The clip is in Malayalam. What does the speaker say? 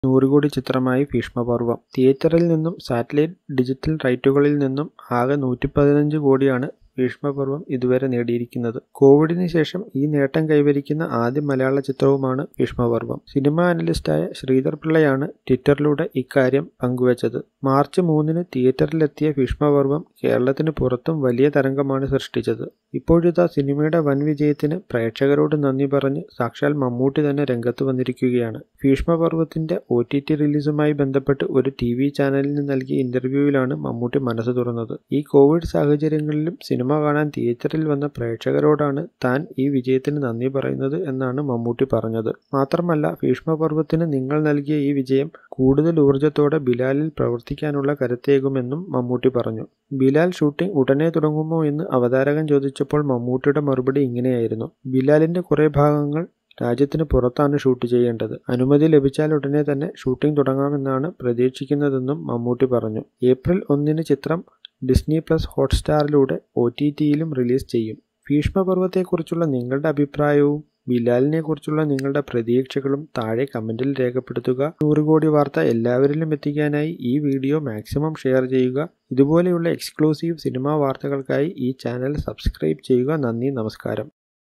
നൂറ് കോടി ചിത്രമായി ഭീഷ്മപർവ്വം തിയേറ്ററിൽ നിന്നും സാറ്റലൈറ്റ് ഡിജിറ്റൽ റൈറ്റുകളിൽ നിന്നും ആകെ നൂറ്റിപ്പതിനഞ്ച് കോടിയാണ് ഭീഷ്മപർവ്വം ഇതുവരെ നേടിയിരിക്കുന്നത് കോവിഡിന് ശേഷം ഈ നേട്ടം കൈവരിക്കുന്ന ആദ്യ മലയാള ചിത്രവുമാണ് ഭീഷ്മപർവ്വം സിനിമാ അനലിസ്റ്റായ ശ്രീധർ പിള്ളയാണ് ട്വിറ്ററിലൂടെ ഇക്കാര്യം പങ്കുവച്ചത് മാർച്ച് മൂന്നിന് തിയേറ്ററിലെത്തിയ ഭീഷ്മപർവ്വം കേരളത്തിന് പുറത്തും വലിയ തരംഗമാണ് സൃഷ്ടിച്ചത് ഇപ്പോഴിതാ സിനിമയുടെ വൻ വിജയത്തിന് പ്രേക്ഷകരോട് നന്ദി പറഞ്ഞ് സാക്ഷാൽ മമ്മൂട്ടി തന്നെ രംഗത്ത് വന്നിരിക്കുകയാണ് ഭീഷ്മപർവ്വത്തിന്റെ ഒ ടി ടി റിലീസുമായി ബന്ധപ്പെട്ട് ഒരു ടി വി ചാനലിന് നൽകിയ ഇന്റർവ്യൂവിലാണ് മമ്മൂട്ടി മനസ്സ് തുറന്നത് ഈ കോവിഡ് സാഹചര്യങ്ങളിലും സിനിമ കാണാൻ തിയേറ്ററിൽ വന്ന പ്രേക്ഷകരോടാണ് താൻ ഈ വിജയത്തിന് നന്ദി പറയുന്നത് എന്നാണ് മമ്മൂട്ടി പറഞ്ഞത് മാത്രമല്ല ഭീഷ്മപർവ്വത്തിന് നിങ്ങൾ നൽകിയ ഈ വിജയം കൂടുതൽ ഊർജ്ജത്തോടെ ബിലാലിൽ പ്രവർത്തിക്കാനുള്ള കരുത്തേകുമെന്നും മമ്മൂട്ടി പറഞ്ഞു ബിലാൽ ഷൂട്ടിംഗ് ഉടനെ തുടങ്ങുമോ എന്ന് അവതാരകൻ ചോദിച്ചപ്പോൾ മമ്മൂട്ടിയുടെ മറുപടി ഇങ്ങനെയായിരുന്നു ബിലാലിന്റെ കുറേ ഭാഗങ്ങൾ രാജ്യത്തിന് പുറത്താണ് ഷൂട്ട് ചെയ്യേണ്ടത് അനുമതി ലഭിച്ചാൽ ഉടനെ തന്നെ ഷൂട്ടിംഗ് തുടങ്ങാമെന്നാണ് പ്രതീക്ഷിക്കുന്നതെന്നും മമ്മൂട്ടി പറഞ്ഞു ഏപ്രിൽ ഒന്നിന് ചിത്രം ഡിസ്നി പ്ലസ് ഹോട്ട്സ്റ്റാറിലൂടെ ഒ ടി ടിയിലും റിലീസ് ചെയ്യും ഭീഷ്മപർവത്തെക്കുറിച്ചുള്ള നിങ്ങളുടെ അഭിപ്രായവും ബിലാലിനെക്കുറിച്ചുള്ള നിങ്ങളുടെ പ്രതീക്ഷകളും താഴെ കമൻറ്റിൽ രേഖപ്പെടുത്തുക നൂറ് കോടി വാർത്ത എല്ലാവരിലും എത്തിക്കാനായി ഈ വീഡിയോ മാക്സിമം ഷെയർ ചെയ്യുക ഇതുപോലെയുള്ള എക്സ്ക്ലൂസീവ് സിനിമാ വാർത്തകൾക്കായി ഈ ചാനൽ സബ്സ്ക്രൈബ് ചെയ്യുക നന്ദി നമസ്കാരം